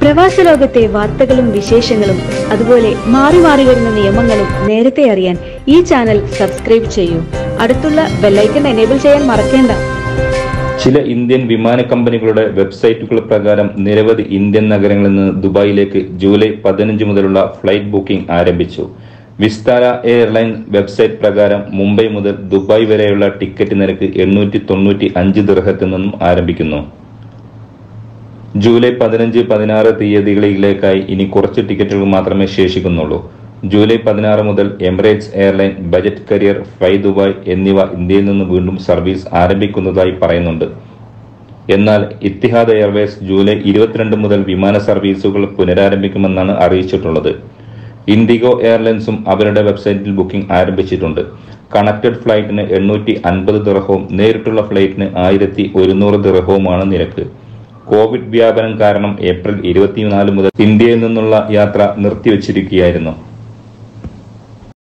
പ്രവാസ ലോകത്തെ വാർത്തകളും വിശേഷങ്ങളും അതുപോലെ മാറി മാറി വരുന്ന നിയമങ്ങളും നേരത്തെ അറിയാൻ ഈ ചാനൽ സബ്സ്ക്രൈബ് ചെയ്യൂ അടുത്തുള്ള ബെല്ലൈക്കൺ എനേബിൾ ചെയ്യാൻ മറക്കേണ്ട ചില ഇന്ത്യൻ വിമാന കമ്പനികളുടെ വെബ്സൈറ്റുകൾ പ്രകാരം നിരവധി ഇന്ത്യൻ നഗരങ്ങളിൽ നിന്ന് ദുബായിലേക്ക് ജൂലൈ പതിനഞ്ച് മുതലുള്ള ഫ്ലൈറ്റ് ബുക്കിംഗ് ആരംഭിച്ചു വിസ്താര എയർലൈൻ വെബ്സൈറ്റ് പ്രകാരം മുംബൈ മുതൽ ദുബായ് വരെയുള്ള ടിക്കറ്റ് നിരക്ക് എണ്ണൂറ്റി തൊണ്ണൂറ്റി അഞ്ച് ദിർഹത്തിൽ നിന്നും ആരംഭിക്കുന്നു ജൂലൈ പതിനഞ്ച് പതിനാറ് തീയതികളിലേക്കായി ഇനി കുറച്ച് ടിക്കറ്റുകൾ മാത്രമേ ശേഷിക്കുന്നുള്ളൂ ജൂലൈ പതിനാറ് മുതൽ Emirates airline budget carrier fly Dubai എന്നിവ ഇന്ത്യയിൽ നിന്ന് വീണ്ടും സർവീസ് ആരംഭിക്കുന്നതായി പറയുന്നുണ്ട് എന്നാൽ ഇത്തിഹാദ് എയർവേസ് ജൂലൈ ഇരുപത്തിരണ്ട് മുതൽ വിമാന സർവീസുകൾ പുനരാരംഭിക്കുമെന്നാണ് അറിയിച്ചിട്ടുള്ളത് ഇൻഡിഗോ എയർലൈൻസും അവരുടെ വെബ്സൈറ്റിൽ ബുക്കിംഗ് ആരംഭിച്ചിട്ടുണ്ട് കണക്റ്റഡ് ഫ്ലൈറ്റിന് എണ്ണൂറ്റി അൻപത് ദിർഹവും നേരിട്ടുള്ള ഫ്ലൈറ്റിന് ആയിരത്തി ഒരുന്നൂറ് ദിർഹവുമാണ് നിരക്ക് കോവിഡ് വ്യാപനം കാരണം ഏപ്രിൽ ഇരുപത്തിനാല് മുതൽ ഇന്ത്യയിൽ നിന്നുള്ള യാത്ര നിർത്തിവച്ചിരിക്കുകയായിരുന്നു